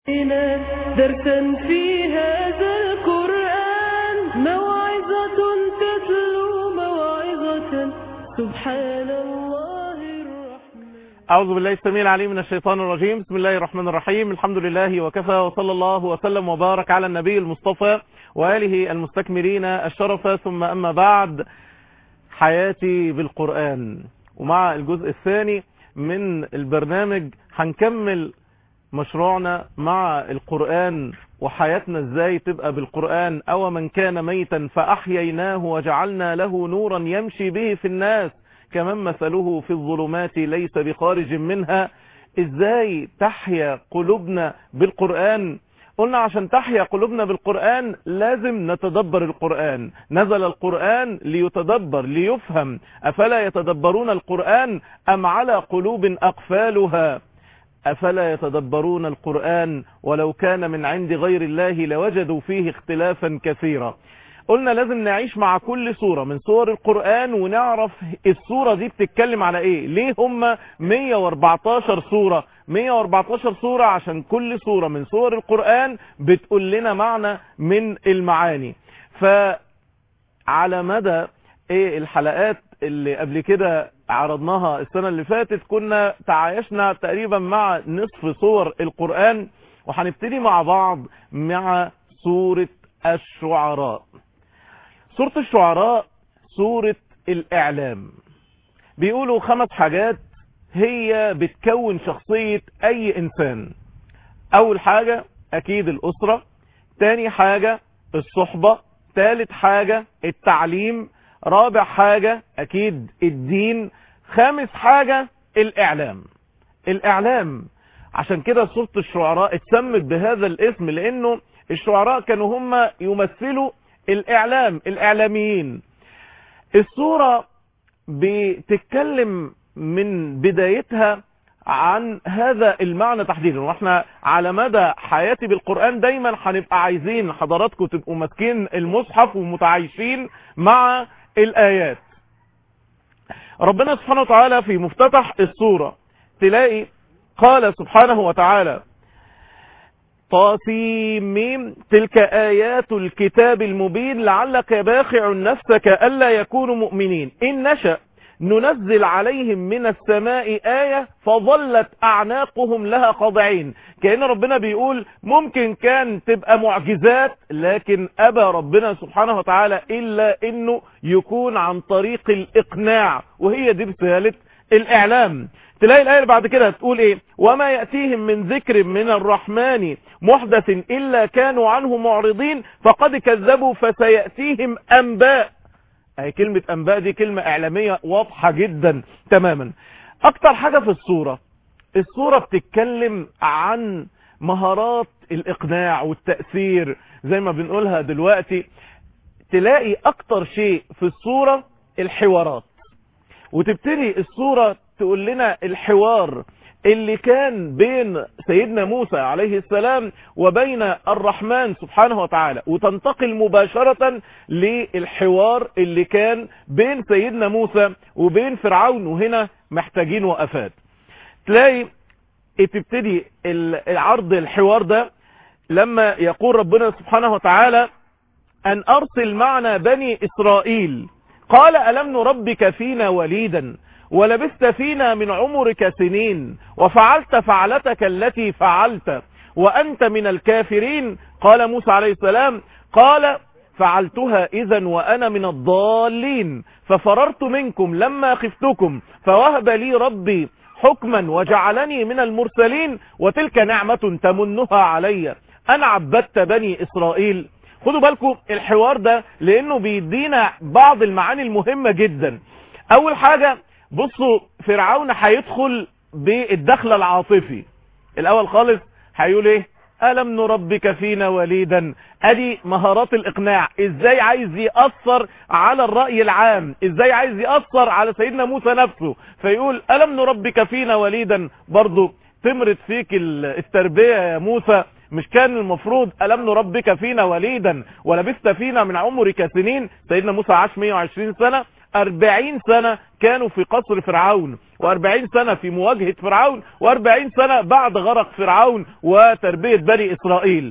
درسا في هذا القرآن موعظة تتلو موعظة سبحان الله الرحمن أعوذ بالله السميع العليم من الشيطان الرجيم بسم الله الرحمن الرحيم الحمد لله وكفى وصلى الله وسلم وبارك على النبي المصطفى وآله المستكملين الشرف ثم أما بعد حياتي بالقرآن ومع الجزء الثاني من البرنامج هنكمل مشروعنا مع القرآن وحياتنا ازاي تبقى بالقرآن او من كان ميتا فاحييناه وجعلنا له نورا يمشي به في الناس كمن مثله في الظلمات ليس بخارج منها ازاي تحيا قلوبنا بالقرآن قلنا عشان تحيا قلوبنا بالقرآن لازم نتدبر القرآن نزل القرآن ليتدبر ليفهم أفلا يتدبرون القرآن أم على قلوب أقفالها أفلا يتدبرون القرآن ولو كان من عند غير الله لوجدوا فيه اختلافا كثيرا قلنا لازم نعيش مع كل سورة من سور القرآن ونعرف السورة دي بتتكلم على ايه ليه هم 114 سورة 114 سورة عشان كل سورة من سور القرآن بتقول لنا معنى من المعاني فعلى مدى ايه الحلقات اللي قبل كده عرضناها السنة اللي فاتت كنا تعايشنا تقريبا مع نصف سور القرآن وهنبتدي مع بعض مع سورة الشعراء سورة الشعراء سورة الإعلام بيقولوا خمس حاجات هي بتكون شخصية أي إنسان أول حاجة أكيد الأسرة تاني حاجة الصحبة تالت حاجة التعليم رابع حاجة أكيد الدين خامس حاجة الإعلام الإعلام عشان كده سورة الشعراء اتسمت بهذا الاسم لأنه الشعراء كانوا هم يمثلوا الإعلام الإعلاميين السورة بتتكلم من بدايتها عن هذا المعنى تحديدا واحنا على مدى حياتي بالقرآن دايما هنبقى عايزين حضراتكم تبقوا ماسكين المصحف ومتعايشين مع الآيات ربنا سبحانه وتعالى في مفتتح السورة تلاقي قال سبحانه وتعالى طاسيم تلك آيات الكتاب المبين لعلك باخع نفسك ألا يكونوا مؤمنين إن نشأ ننزل عليهم من السماء آية فظلت أعناقهم لها خاضعين كأن ربنا بيقول ممكن كان تبقى معجزات لكن أبى ربنا سبحانه وتعالى إلا أنه يكون عن طريق الإقناع وهي دي رسالة الإعلام تلاقي الآية اللي بعد كده تقول إيه وما يأتيهم من ذكر من الرحمن محدث إلا كانوا عنه معرضين فقد كذبوا فسيأتيهم أنباء اهي كلمة انباء دي كلمة اعلامية واضحة جدا تماما اكتر حاجة في الصورة الصورة بتتكلم عن مهارات الاقناع والتأثير زي ما بنقولها دلوقتي تلاقي اكتر شيء في الصورة الحوارات وتبتدي الصورة تقول لنا الحوار اللي كان بين سيدنا موسى عليه السلام وبين الرحمن سبحانه وتعالى وتنتقل مباشرة للحوار اللي كان بين سيدنا موسى وبين فرعون وهنا محتاجين وقفات تلاقي تبتدي العرض الحوار ده لما يقول ربنا سبحانه وتعالى أن أرسل معنا بني إسرائيل قال ألم نربك فينا وليدا ولبست فينا من عمرك سنين وفعلت فعلتك التي فعلت وأنت من الكافرين قال موسى عليه السلام قال فعلتها إذا وأنا من الضالين ففررت منكم لما خفتكم فوهب لي ربي حكما وجعلني من المرسلين وتلك نعمة تمنها علي أنا عبدت بني إسرائيل خدوا بالكم الحوار ده لأنه بيدينا بعض المعاني المهمة جدا أول حاجة بصوا فرعون هيدخل بالدخل العاطفي الاول خالص هيقول ايه ألم نربك فينا وليدا ادي مهارات الاقناع ازاي عايز يأثر على الرأي العام ازاي عايز يأثر على سيدنا موسى نفسه فيقول ألم نربك فينا وليدا برضو تمرت فيك التربية يا موسى مش كان المفروض ألم نربك فينا وليدا ولبست فينا من عمرك سنين سيدنا موسى عاش 120 سنة أربعين سنة كانوا في قصر فرعون وأربعين سنة في مواجهة فرعون وأربعين سنة بعد غرق فرعون وتربية بني إسرائيل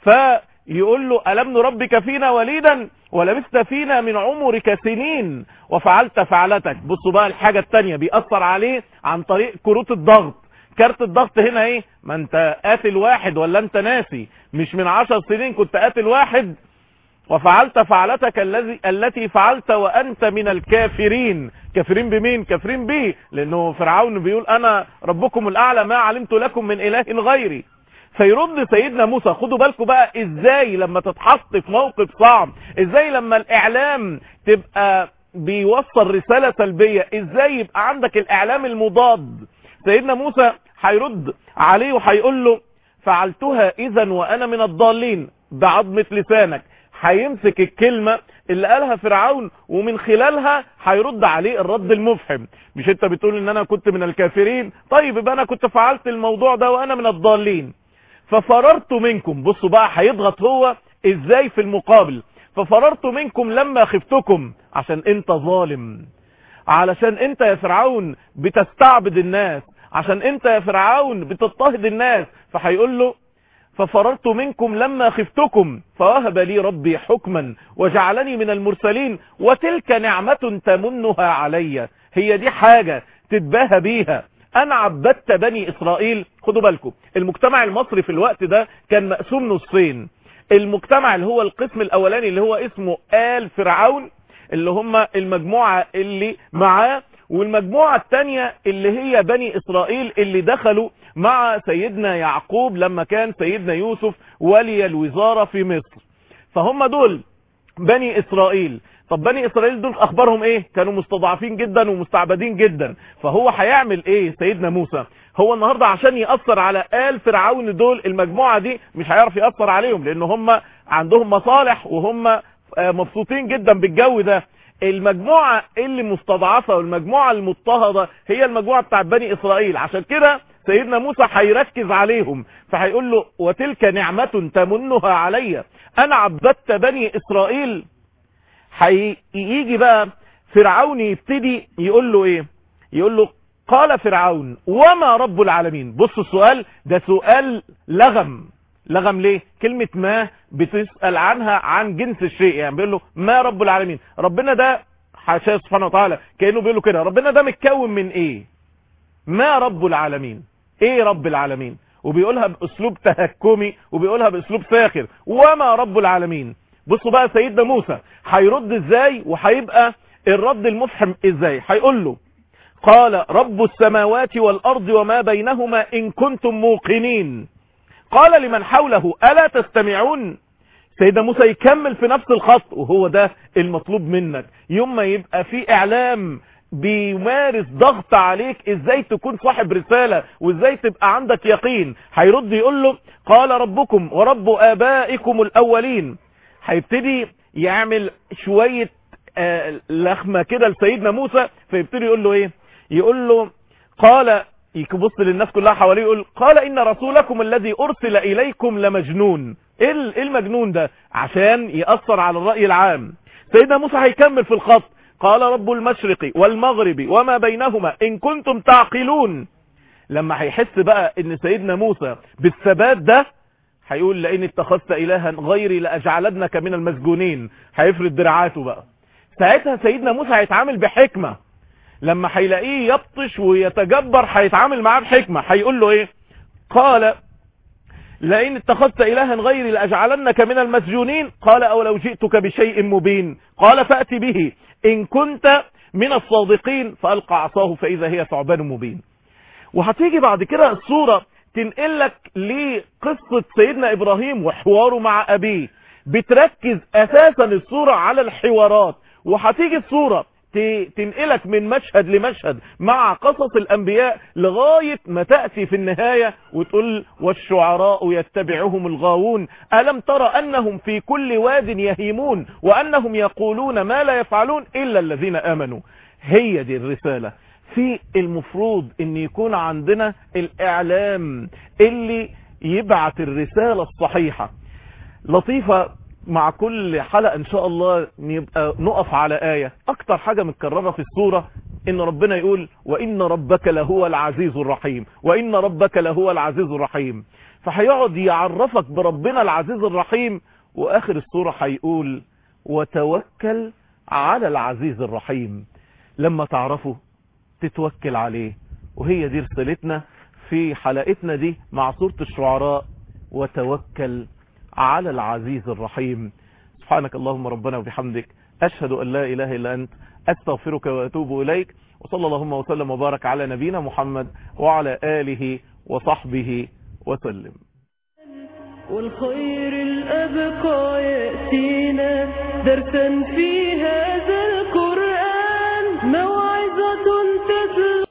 فيقول له ألم نربك فينا وليدا ولبست فينا من عمرك سنين وفعلت فعلتك بصوا بقى الحاجة التانية بيأثر عليه عن طريق كروت الضغط كارت الضغط هنا ايه ما انت قاتل واحد ولا انت ناسي مش من عشر سنين كنت قاتل واحد وفعلت فعلتك الذي التي فعلت وانت من الكافرين كافرين بمين كافرين بيه لانه فرعون بيقول انا ربكم الاعلى ما علمت لكم من اله غيري فيرد سيدنا موسى خدوا بالكم بقى ازاي لما تتحط في موقف صعب ازاي لما الاعلام تبقى بيوصل رسالة سلبية ازاي يبقى عندك الاعلام المضاد سيدنا موسى هيرد عليه وهيقول له فعلتها اذا وانا من الضالين بعظمة لسانك هيمسك الكلمة اللي قالها فرعون ومن خلالها هيرد عليه الرد المفهم مش انت بتقول ان انا كنت من الكافرين طيب يبقى انا كنت فعلت الموضوع ده وانا من الضالين ففررت منكم بصوا بقى هيضغط هو ازاي في المقابل ففررت منكم لما خفتكم عشان انت ظالم علشان انت يا فرعون بتستعبد الناس عشان انت يا فرعون بتضطهد الناس فهيقول له ففررت منكم لما خفتكم فوهب لي ربي حكما وجعلني من المرسلين وتلك نعمة تمنها علي هي دي حاجة تتباهى بيها انا عبدت بني اسرائيل خدوا بالكم المجتمع المصري في الوقت ده كان مقسوم نصين المجتمع اللي هو القسم الاولاني اللي هو اسمه آل فرعون اللي هم المجموعة اللي معاه والمجموعة التانية اللي هي بني اسرائيل اللي دخلوا مع سيدنا يعقوب لما كان سيدنا يوسف ولي الوزارة في مصر فهم دول بني اسرائيل طب بني اسرائيل دول اخبارهم ايه كانوا مستضعفين جدا ومستعبدين جدا فهو هيعمل ايه سيدنا موسى هو النهاردة عشان يأثر على آل فرعون دول المجموعة دي مش هيعرف يأثر عليهم لان هم عندهم مصالح وهم مبسوطين جدا بالجو ده المجموعة اللي مستضعفة والمجموعة المضطهدة هي المجموعة بتاع بني اسرائيل عشان كده سيدنا موسى هيركز عليهم فهيقول له وتلك نعمة تمنها علي انا عبدت بني اسرائيل هيجي بقى فرعون يبتدي يقول له ايه يقول له قال فرعون وما رب العالمين بص السؤال ده سؤال لغم لغم ليه كلمة ما بتسأل عنها عن جنس الشيء يعني بيقول له ما رب العالمين ربنا ده حاشاه سبحانه وتعالى كأنه بيقول له كده ربنا ده متكون من ايه ما رب العالمين ايه رب العالمين وبيقولها باسلوب تهكمي وبيقولها باسلوب ساخر وما رب العالمين بصوا بقى سيدنا موسى هيرد ازاي وهيبقى الرد المفحم ازاي هيقول له قال رب السماوات والارض وما بينهما ان كنتم موقنين قال لمن حوله الا تستمعون سيدنا موسى يكمل في نفس الخط وهو ده المطلوب منك يوم ما يبقى في اعلام بيمارس ضغط عليك ازاي تكون صاحب رسالة وازاي تبقى عندك يقين هيرد يقول له قال ربكم ورب ابائكم الاولين هيبتدي يعمل شوية آه لخمة كده لسيدنا موسى فيبتدي يقول له ايه يقول له قال يبص للناس كلها حواليه يقول قال ان رسولكم الذي ارسل اليكم لمجنون ايه المجنون ده عشان يأثر على الرأي العام سيدنا موسى هيكمل في الخط قال رب المشرق والمغرب وما بينهما ان كنتم تعقلون لما هيحس بقى ان سيدنا موسى بالثبات ده هيقول لئن اتخذت الها غيري لاجعلنك من المسجونين هيفرد دراعاته بقى ساعتها سيدنا موسى هيتعامل بحكمة لما هيلاقيه يبطش ويتجبر هيتعامل معاه بحكمة هيقول له ايه قال لئن اتخذت الها غيري لاجعلنك من المسجونين قال او لو جئتك بشيء مبين قال فأتي به ان كنت من الصادقين فالقى عصاه فاذا هي ثعبان مبين وهتيجي بعد كده الصورة تنقلك لقصة سيدنا ابراهيم وحواره مع ابيه بتركز اساسا الصورة على الحوارات وهتيجي الصورة تنقلك من مشهد لمشهد مع قصص الانبياء لغاية ما تأتي في النهاية وتقول والشعراء يتبعهم الغاوون ألم ترى أنهم في كل واد يهيمون وأنهم يقولون ما لا يفعلون إلا الذين آمنوا هي دي الرسالة في المفروض ان يكون عندنا الاعلام اللي يبعت الرسالة الصحيحة لطيفة مع كل حلقة ان شاء الله نبقى نقف على آية اكتر حاجة متكررة في السورة ان ربنا يقول وان ربك لهو العزيز الرحيم وان ربك لهو العزيز الرحيم فهيقعد يعرفك بربنا العزيز الرحيم واخر السورة هيقول وتوكل على العزيز الرحيم لما تعرفه تتوكل عليه وهي دي رسالتنا في حلقتنا دي مع سورة الشعراء وتوكل على العزيز الرحيم سبحانك اللهم ربنا وبحمدك أشهد أن لا إله إلا أنت أستغفرك وأتوب إليك وصلى اللهم وسلم وبارك على نبينا محمد وعلى آله وصحبه وسلم والخير الأبقى يأتينا درسا في هذا